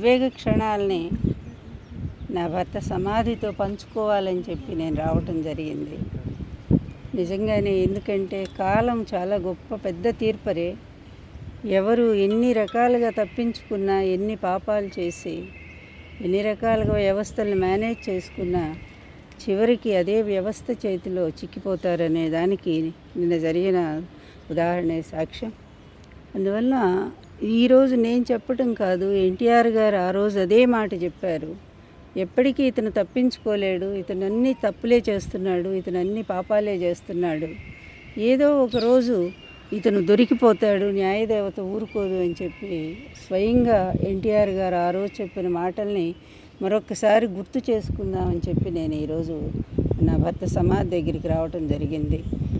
ఉద్వేగ క్షణాలని నా భర్త సమాధితో పంచుకోవాలని చెప్పి నేను రావటం జరిగింది నిజంగానే ఎందుకంటే కాలం చాలా గొప్ప పెద్ద తీర్పరే ఎవరు ఎన్ని రకాలుగా తప్పించుకున్నా ఎన్ని పాపాలు చేసి ఎన్ని రకాలుగా వ్యవస్థలను మేనేజ్ చేసుకున్నా చివరికి అదే వ్యవస్థ చేతిలో చిక్కిపోతారనే దానికి నిన్న జరిగిన ఉదాహరణే సాక్ష్యం అందువల్ల ఈరోజు నేను చెప్పటం కాదు ఎన్టీఆర్ గారు ఆ రోజు అదే మాట చెప్పారు ఎప్పటికీ ఇతను తప్పించుకోలేడు ఇతను అన్ని తప్పులే చేస్తున్నాడు ఇతను అన్ని పాపాలే చేస్తున్నాడు ఏదో ఒక రోజు ఇతను దొరికిపోతాడు న్యాయదేవత ఊరుకోదు అని చెప్పి స్వయంగా ఎన్టీఆర్ గారు ఆ రోజు చెప్పిన మాటల్ని మరొకసారి గుర్తు చేసుకుందామని చెప్పి నేను ఈరోజు నా భర్త సమాధి దగ్గరికి రావటం జరిగింది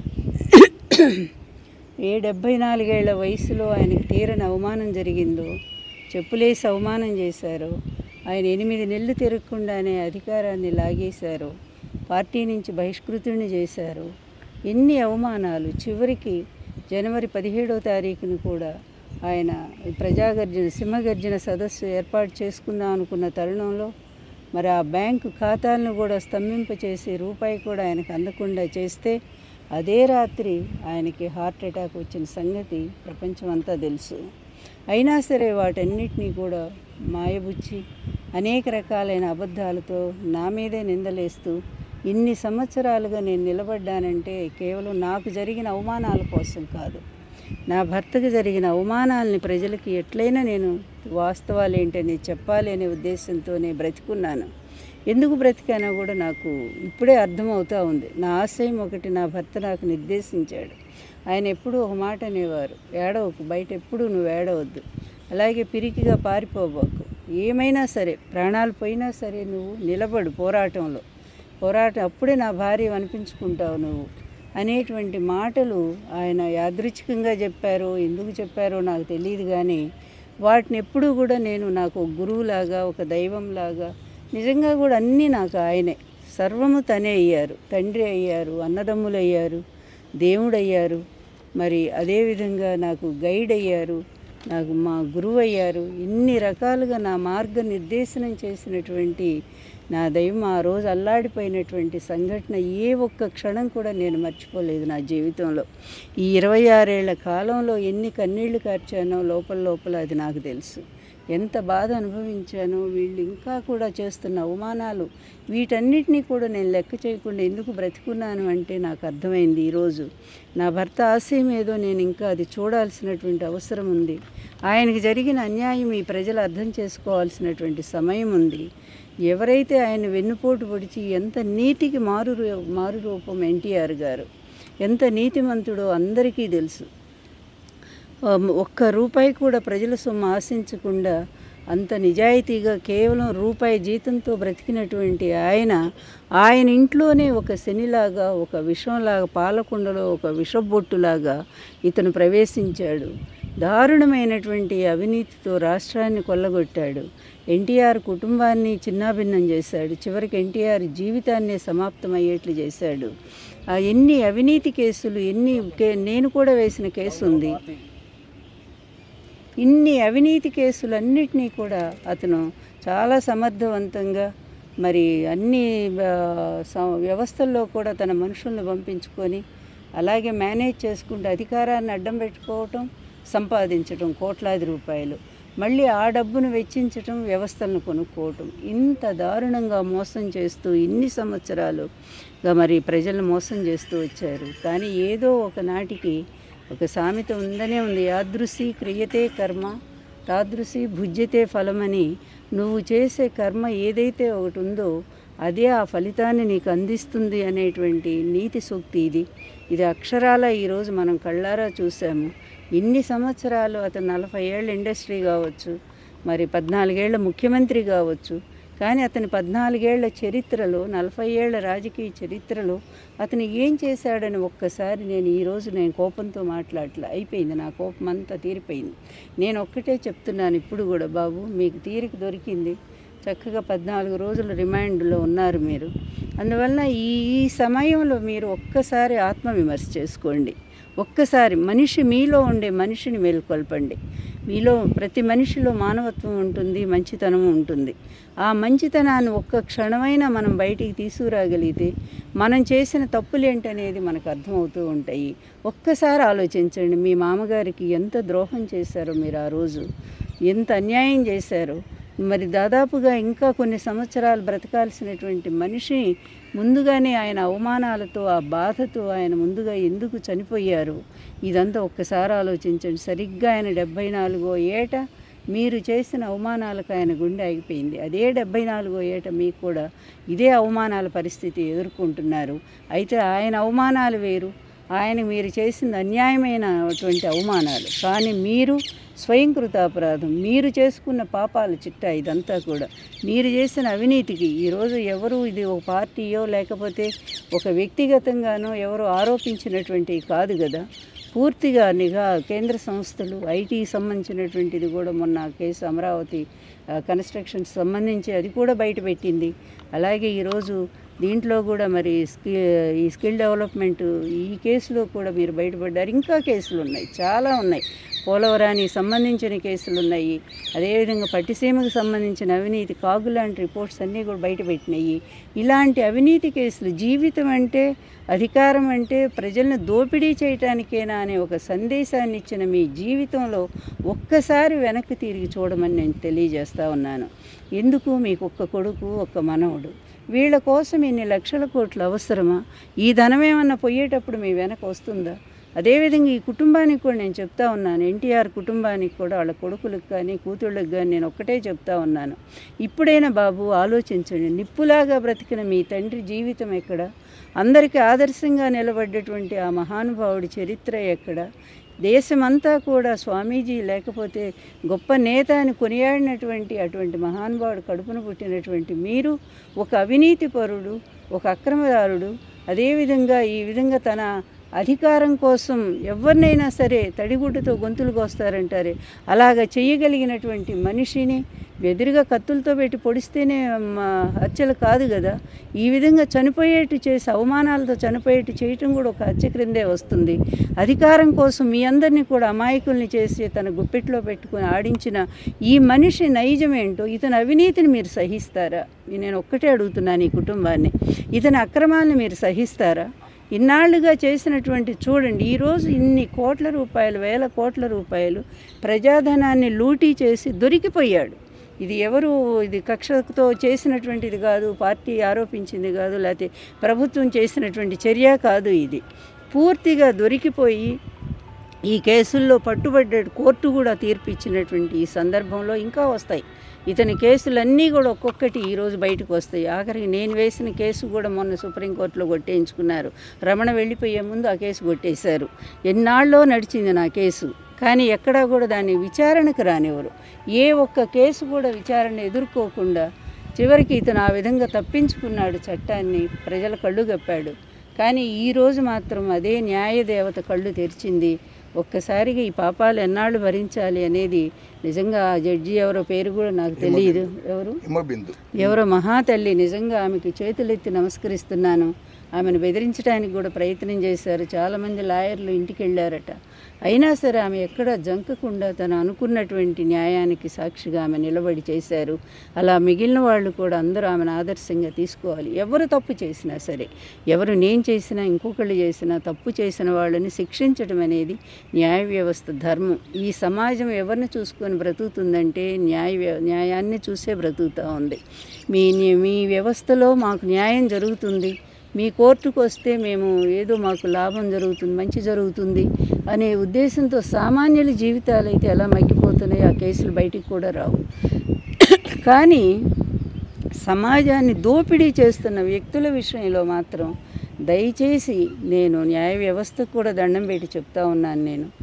ఏ డెబ్భై నాలుగేళ్ల వయసులో ఆయనకి తీరని అవమానం జరిగిందో చెప్పులేసి అవమానం చేశారు ఆయన ఎనిమిది నెలలు తిరగకుండానే అధికారాన్ని లాగేశారు పార్టీ నుంచి బహిష్కృతుడిని చేశారు ఎన్ని అవమానాలు చివరికి జనవరి పదిహేడవ తారీఖున కూడా ఆయన ప్రజాగర్జన సింహగర్జన సదస్సు ఏర్పాటు చేసుకుందాం అనుకున్న తరుణంలో మరి ఆ బ్యాంకు ఖాతాలను కూడా స్తంభింపచేసి రూపాయి కూడా ఆయనకు అందకుండా చేస్తే అదే రాత్రి ఆయనకి హార్ట్ అటాక్ వచ్చిన సంగతి ప్రపంచమంతా తెలుసు అయినా సరే వాటన్నిటినీ కూడా మాయబుచ్చి అనేక రకాలైన అబద్ధాలతో నా మీదే నిందలేస్తూ ఇన్ని సంవత్సరాలుగా నేను నిలబడ్డానంటే కేవలం నాకు జరిగిన అవమానాల కోసం కాదు నా భర్తకు జరిగిన అవమానాలని ప్రజలకి ఎట్లయినా నేను వాస్తవాలు ఏంటని చెప్పాలి అనే ఉద్దేశంతోనే బ్రతికున్నాను ఎందుకు బ్రతికానో కూడా నాకు ఇప్పుడే అర్థమవుతా ఉంది నా ఆశయం ఒకటి నా భర్త నాకు నిర్దేశించాడు ఆయన ఎప్పుడూ ఒక మాట అనేవారు ఏడవకు బయట ఎప్పుడూ నువ్వు ఏడవద్దు అలాగే పిరికిగా పారిపోబాకు ఏమైనా సరే ప్రాణాలు పోయినా సరే నువ్వు నిలబడు పోరాటంలో పోరాటం అప్పుడే నా భార్య అనిపించుకుంటావు నువ్వు అనేటువంటి మాటలు ఆయన యాదృచ్ఛికంగా చెప్పారో ఎందుకు చెప్పారో నాకు తెలియదు కానీ వాటిని ఎప్పుడూ కూడా నేను నాకు ఒక గురువులాగా ఒక దైవంలాగా నిజంగా కూడా అన్నీ నాకు ఆయనే సర్వము తనే అయ్యారు తండ్రి అయ్యారు అన్నదమ్ములు అయ్యారు దేవుడు అయ్యారు మరి అదేవిధంగా నాకు గైడ్ అయ్యారు నాకు మా గురువు అయ్యారు ఇన్ని రకాలుగా నా మార్గ నిర్దేశనం చేసినటువంటి నా దైవం ఆ రోజు అల్లాడిపోయినటువంటి సంఘటన ఏ ఒక్క క్షణం కూడా నేను మర్చిపోలేదు నా జీవితంలో ఈ ఇరవై ఆరేళ్ల కాలంలో ఎన్ని కన్నీళ్లు కార్చానో లోపల లోపల అది నాకు తెలుసు ఎంత బాధ అనుభవించానో వీళ్ళు ఇంకా కూడా చేస్తున్న అవమానాలు వీటన్నిటినీ కూడా నేను లెక్క చేయకుండా ఎందుకు బ్రతికున్నాను అంటే నాకు అర్థమైంది ఈరోజు నా భర్త ఆశయం ఏదో నేను ఇంకా అది చూడాల్సినటువంటి అవసరం ఉంది ఆయనకి జరిగిన అన్యాయం ఈ ప్రజలు అర్థం చేసుకోవాల్సినటువంటి సమయం ఉంది ఎవరైతే ఆయన వెన్నుపోటు పొడిచి ఎంత నీతికి మారు రూ- మారు రూపం ఎన్టీఆర్ గారు ఎంత నీతిమంతుడో అందరికీ తెలుసు ఆ, ఒక్క రూపాయి కూడా ప్రజల సొమ్ము ఆశించకుండా అంత నిజాయితీగా కేవలం రూపాయి జీతంతో బ్రతికినటువంటి ఆయన ఆయన ఇంట్లోనే ఒక శనిలాగా ఒక విషంలాగా పాలకుండలో ఒక విషబొట్టులాగా ఇతను ప్రవేశించాడు దారుణమైనటువంటి అవినీతితో రాష్ట్రాన్ని కొల్లగొట్టాడు ఎన్టీఆర్ కుటుంబాన్ని చిన్నాభిన్నం చేశాడు చివరికి ఎన్టీఆర్ జీవితాన్నే సమాప్తమయ్యేట్లు చేశాడు ఆ ఎన్ని అవినీతి కేసులు ఎన్ని కే- నేను కూడా వేసిన కేసు ఉంది ఇన్ని అవినీతి కేసులన్నిటినీ కూడా అతను చాలా సమర్థవంతంగా మరి అన్ని ఆ, స- వ్యవస్థల్లో కూడా తన మనుషులను పంపించుకొని అలాగే మేనేజ్ చేసుకుంటూ అధికారాన్ని అడ్డం పెట్టుకోవటం సంపాదించటం కోట్లాది రూపాయలు మళ్ళీ ఆ డబ్బును వెచ్చించటం వ్యవస్థలను కొనుక్కోవటం ఇంత దారుణంగా మోసం చేస్తూ ఇన్ని సంవత్సరాలుగా మరి ప్రజలను మోసం చేస్తూ వచ్చారు కానీ ఏదో ఒకనాటికి ఒక సామెత ఉందనే ఉంది యాదృశి క్రియతే కర్మ తాదృశి భుజ్యతే ఫలమని నువ్వు చేసే కర్మ ఏదైతే ఒకటి ఉందో అదే ఆ ఫలితాన్ని నీకు అందిస్తుంది అనేటువంటి నీతి సూక్తి ఇది ఇది అక్షరాల ఈరోజు మనం కళ్ళారా చూసాము ఇన్ని సంవత్సరాలు అతను నలభై ఏళ్ళ ఇండస్ట్రీ కావచ్చు మరి పద్నాలుగేళ్ల ముఖ్యమంత్రి కావచ్చు కానీ అతని పద్నాలుగేళ్ల చరిత్రలో నలభై ఏళ్ల రాజకీయ చరిత్రలో అతను ఏం చేశాడని ఒక్కసారి నేను ఈరోజు నేను కోపంతో మాట్లాడలే అయిపోయింది నా కోపం అంతా తీరిపోయింది నేను ఒక్కటే చెప్తున్నాను ఇప్పుడు కూడా బాబు మీకు తీరిక దొరికింది చక్కగా పద్నాలుగు రోజులు రిమాండ్లో ఉన్నారు మీరు అందువలన ఈ ఈ సమయంలో మీరు ఒక్కసారి ఆత్మవిమర్శ చేసుకోండి ఒక్కసారి మనిషి మీలో ఉండే మనిషిని మేల్కొల్పండి మీలో ప్రతి మనిషిలో మానవత్వం ఉంటుంది మంచితనం ఉంటుంది ఆ మంచితనాన్ని ఒక్క క్షణమైనా మనం బయటికి తీసుకురాగలిగితే మనం చేసిన తప్పులేంటనేది మనకు అర్థమవుతూ ఉంటాయి ఒక్కసారి ఆలోచించండి మీ మామగారికి ఎంత ద్రోహం చేశారో మీరు ఆ రోజు ఎంత అన్యాయం చేశారో మరి దాదాపుగా ఇంకా కొన్ని సంవత్సరాలు బ్రతకాల్సినటువంటి మనిషి ముందుగానే ఆయన అవమానాలతో ఆ బాధతో ఆయన ముందుగా ఎందుకు చనిపోయారు ఇదంతా ఒక్కసారి ఆలోచించండి సరిగ్గా ఆయన డెబ్భై నాలుగో ఏట మీరు చేసిన అవమానాలకు ఆయన గుండె ఆగిపోయింది అదే డెబ్భై నాలుగో ఏట మీకు కూడా ఇదే అవమానాల పరిస్థితి ఎదుర్కొంటున్నారు అయితే ఆయన అవమానాలు వేరు ఆయన మీరు చేసిన అన్యాయమైనటువంటి అవమానాలు కానీ మీరు స్వయంకృత అపరాధం మీరు చేసుకున్న పాపాల చిట్టా ఇదంతా కూడా మీరు చేసిన అవినీతికి ఈరోజు ఎవరు ఇది ఒక పార్టీయో లేకపోతే ఒక వ్యక్తిగతంగానో ఎవరో ఆరోపించినటువంటి కాదు కదా పూర్తిగా నిఘా కేంద్ర సంస్థలు ఐటీ సంబంధించినటువంటిది కూడా మొన్న కేసు అమరావతి ఆ, కన్స్ట్రక్షన్ సంబంధించి అది కూడా బయటపెట్టింది అలాగే ఈరోజు దీంట్లో కూడా మరి స్కి ఈ స్కిల్ డెవలప్మెంట్ ఈ కేసులో కూడా మీరు బయటపడ్డారు ఇంకా కేసులు ఉన్నాయి చాలా ఉన్నాయి పోలవరానికి సంబంధించిన కేసులు ఉన్నాయి అదేవిధంగా పట్టిసీమకు సంబంధించిన అవినీతి కాగు లాంటి రిపోర్ట్స్ అన్నీ కూడా బయటపెట్టినాయి ఇలాంటి అవినీతి కేసులు జీవితం అంటే అధికారం అంటే ప్రజలను దోపిడీ చేయటానికేనా అనే ఒక సందేశాన్ని ఇచ్చిన మీ జీవితంలో ఒక్కసారి వెనక్కి తిరిగి చూడమని నేను తెలియజేస్తా ఉన్నాను ఎందుకు మీకు ఒక్క కొడుకు ఒక్క మనవడు వీళ్ళ కోసం ఇన్ని లక్షల కోట్లు అవసరమా ఈ ధనం ఏమన్నా పోయేటప్పుడు మీ వెనక వస్తుందా అదేవిధంగా ఈ కుటుంబానికి కూడా నేను చెప్తా ఉన్నాను ఎన్టీఆర్ కుటుంబానికి కూడా వాళ్ళ కొడుకులకు కానీ కూతుళ్ళకి కానీ నేను ఒక్కటే చెప్తా ఉన్నాను ఇప్పుడైనా బాబు ఆలోచించండి నిప్పులాగా బ్రతికిన మీ తండ్రి జీవితం ఎక్కడ అందరికీ ఆదర్శంగా నిలబడ్డటువంటి ఆ మహానుభావుడి చరిత్ర ఎక్కడ దేశమంతా కూడా స్వామీజీ లేకపోతే గొప్ప నేత అని కొనియాడినటువంటి అటువంటి మహానుభావుడు కడుపున పుట్టినటువంటి మీరు ఒక అవినీతి పరుడు ఒక అక్రమదారుడు అదేవిధంగా ఈ విధంగా తన అధికారం కోసం ఎవరినైనా సరే తడిగుడ్డతో గొంతులు కోస్తారంటారే అలాగ చేయగలిగినటువంటి మనిషిని ఎదురుగా కత్తులతో పెట్టి పొడిస్తేనే మ, హత్యలు కాదు కదా ఈ విధంగా చనిపోయేట్టు చేసి అవమానాలతో చనిపోయేట్టు చేయటం కూడా ఒక హత్య క్రిందే వస్తుంది అధికారం కోసం మీ అందరినీ కూడా అమాయకుల్ని చేసి తన గుప్పెట్లో పెట్టుకుని ఆడించిన ఈ మనిషి నైజం ఏంటో ఇతని అవినీతిని మీరు సహిస్తారా నేను ఒక్కటే అడుగుతున్నాను ఈ కుటుంబాన్ని ఇతని అక్రమాలను మీరు సహిస్తారా ఇన్నాళ్లుగా చేసినటువంటి చూడండి ఈరోజు ఇన్ని కోట్ల రూపాయలు వేల కోట్ల రూపాయలు ప్రజాధనాన్ని లూటీ చేసి దొరికిపోయాడు ఇది ఎవరు ఇది కక్షతో చేసినటువంటిది కాదు పార్టీ ఆరోపించింది కాదు లేకపోతే ప్రభుత్వం చేసినటువంటి చర్య కాదు ఇది పూర్తిగా దొరికిపోయి ఈ కేసుల్లో పట్టుబడ్డాడు కోర్టు కూడా తీర్పు ఇచ్చినటువంటి ఈ సందర్భంలో ఇంకా వస్తాయి ఇతని కేసులన్నీ కూడా ఒక్కొక్కటి ఈరోజు బయటకు వస్తాయి ఆఖరికి నేను వేసిన కేసు కూడా మొన్న సుప్రీంకోర్టులో కొట్టేయించుకున్నారు రమణ వెళ్ళిపోయే ముందు ఆ కేసు కొట్టేశారు ఎన్నాళ్ళో నడిచింది నా కేసు కానీ ఎక్కడా కూడా దాన్ని విచారణకు రానివ్వరు ఏ ఒక్క కేసు కూడా విచారణ ఎదుర్కోకుండా చివరికి ఇతను ఆ విధంగా తప్పించుకున్నాడు చట్టాన్ని ప్రజల కళ్ళు గప్పాడు కానీ ఈ రోజు మాత్రం అదే న్యాయదేవత కళ్ళు తెరిచింది ఒక్కసారిగా ఈ పాపాలు ఎన్నాళ్ళు భరించాలి అనేది నిజంగా ఆ జడ్జి ఎవరో పేరు కూడా నాకు తెలియదు ఎవరు హిమబిందు ఎవరో మహాతల్లి నిజంగా ఆమెకి చేతులెత్తి నమస్కరిస్తున్నాను ఆమెను బెదిరించడానికి కూడా ప్రయత్నం చేశారు చాలామంది లాయర్లు ఇంటికి వెళ్ళారట అయినా సరే ఆమె ఎక్కడ జంకకుండా తను అనుకున్నటువంటి న్యాయానికి సాక్షిగా ఆమె నిలబడి చేశారు అలా మిగిలిన వాళ్ళు కూడా అందరూ ఆమెను ఆదర్శంగా తీసుకోవాలి ఎవరు తప్పు చేసినా సరే ఎవరు నేను చేసినా ఇంకొకళ్ళు చేసినా తప్పు చేసిన వాళ్ళని శిక్షించడం అనేది న్యాయ వ్యవస్థ ధర్మం ఈ సమాజం ఎవరిని చూసుకొని బ్రతుకుతుందంటే న్యాయ వ్య- న్యాయాన్ని చూసే బ్రతుకుతూ ఉంది మీ మీ వ్యవస్థలో మాకు న్యాయం జరుగుతుంది మీ కోర్టుకు వస్తే మేము ఏదో మాకు లాభం జరుగుతుంది మంచి జరుగుతుంది అనే ఉద్దేశంతో సామాన్యుల జీవితాలు అయితే ఎలా మగ్గిపోతున్నాయి ఆ కేసులు బయటికి కూడా రావు కానీ సమాజాన్ని దోపిడీ చేస్తున్న వ్యక్తుల విషయంలో మాత్రం దయచేసి నేను న్యాయ వ్యవస్థకు కూడా దండం పెట్టి చెప్తా ఉన్నాను నేను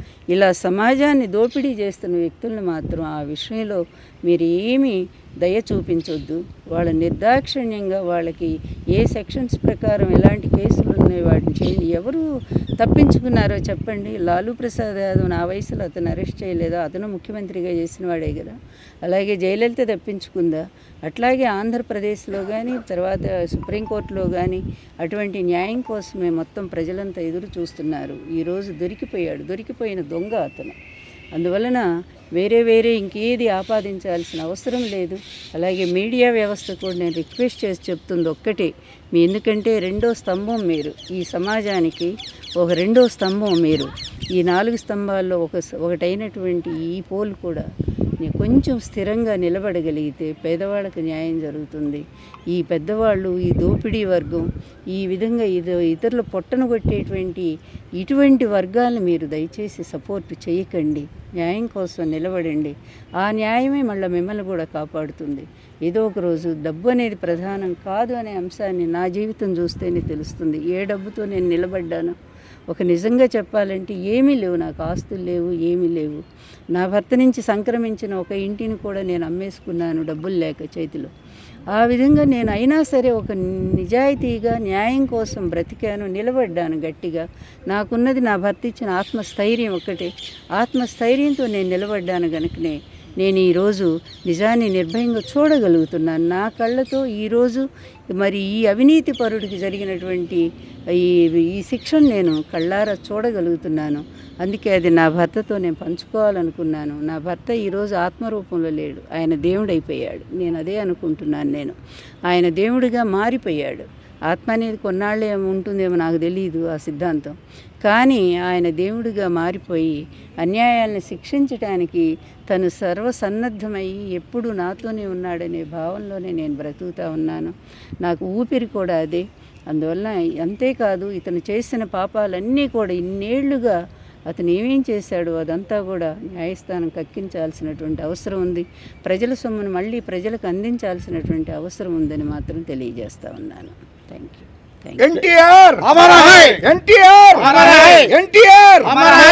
ఇలా సమాజాన్ని దోపిడీ చేస్తున్న వ్యక్తులను మాత్రం ఆ విషయంలో మీరు ఏమీ దయ చూపించొద్దు వాళ్ళ నిర్దాక్షిణ్యంగా వాళ్ళకి ఏ సెక్షన్స్ ప్రకారం ఎలాంటి కేసులు ఉన్నాయి వాటిని చేయండి ఎవరు తప్పించుకున్నారో చెప్పండి లాలూ ప్రసాద్ యాదవ్ నా వయసులో అతను అరెస్ట్ చేయలేదా అతను ముఖ్యమంత్రిగా చేసిన వాడే కదా అలాగే జయలలిత తప్పించుకుందా అట్లాగే ఆంధ్రప్రదేశ్లో కానీ తర్వాత సుప్రీంకోర్టులో కానీ అటువంటి న్యాయం కోసమే మొత్తం ప్రజలంతా ఎదురు చూస్తున్నారు ఈరోజు దొరికిపోయాడు దొరికిపోయిన దొంగ అతను అందువలన వేరే వేరే ఇంకేది ఆపాదించాల్సిన అవసరం లేదు అలాగే మీడియా వ్యవస్థ కూడా నేను రిక్వెస్ట్ చేసి చెప్తుంది ఒక్కటే మీ ఎందుకంటే రెండో స్తంభం మీరు ఈ సమాజానికి ఒక రెండో స్తంభం మీరు ఈ నాలుగు స్తంభాల్లో ఒక ఒకటైనటువంటి ఈ పోల్ కూడా ని- కొంచెం స్థిరంగా నిలబడగలిగితే పేదవాళ్ళకి న్యాయం జరుగుతుంది ఈ పెద్దవాళ్ళు ఈ దోపిడీ వర్గం ఈ విధంగా ఇది ఇతరుల పొట్టను కొట్టేటువంటి ఇటువంటి వర్గాలను మీరు దయచేసి సపోర్ట్ చేయకండి న్యాయం కోసం నిలబడండి ఆ న్యాయమే మళ్ళీ మిమ్మల్ని కూడా కాపాడుతుంది ఏదో ఒక రోజు డబ్బు అనేది ప్రధానం కాదు అనే అంశాన్ని నా జీవితం చూస్తేనే తెలుస్తుంది ఏ డబ్బుతో నేను నిలబడ్డాను ఒక నిజంగా చెప్పాలంటే ఏమీ లేవు నాకు ఆస్తులు లేవు ఏమీ లేవు నా భర్త నుంచి సంక్రమించిన ఒక ఇంటిని కూడా నేను అమ్మేసుకున్నాను డబ్బులు లేక చేతిలో ఆ విధంగా నేను అయినా సరే ఒక నిజాయితీగా న్యాయం కోసం బ్రతికాను నిలబడ్డాను గట్టిగా నాకున్నది నా భర్త ఇచ్చిన ఆత్మస్థైర్యం ఒక్కటే ఆత్మస్థైర్యంతో నేను నిలబడ్డాను గనుకనే నేను ఈరోజు నిజాన్ని నిర్భయంగా చూడగలుగుతున్నాను నా కళ్ళతో ఈరోజు మరి ఈ అవినీతి పరుడికి జరిగినటువంటి ఈ ఈ శిక్షను నేను కళ్ళారా చూడగలుగుతున్నాను అందుకే అది నా భర్తతో నేను పంచుకోవాలనుకున్నాను నా భర్త ఈరోజు ఆత్మరూపంలో లేడు ఆయన దేవుడైపోయాడు నేను అదే అనుకుంటున్నాను నేను ఆయన దేవుడిగా మారిపోయాడు ఆత్మ అనేది కొన్నాళ్ళే ఉంటుందేమో నాకు తెలియదు ఆ సిద్ధాంతం కానీ ఆయన దేవుడిగా మారిపోయి అన్యాయాలను శిక్షించటానికి తను సర్వసన్నద్ధమయ్యి ఎప్పుడు నాతోనే ఉన్నాడనే భావంలోనే నేను బ్రతుకుతా ఉన్నాను నాకు ఊపిరి కూడా అదే అందువల్ల అంతేకాదు ఇతను చేసిన పాపాలన్నీ కూడా ఇన్నేళ్లుగా అతను ఏమేం చేశాడో అదంతా కూడా న్యాయస్థానం కక్కించాల్సినటువంటి అవసరం ఉంది ప్రజల సొమ్మును మళ్ళీ ప్రజలకు అందించాల్సినటువంటి అవసరం ఉందని మాత్రం తెలియజేస్తా ఉన్నాను thank you thank you NTR అమర హై! ఎన్టీఆర్ అమర హై! ఎన్టీఆర్ అమర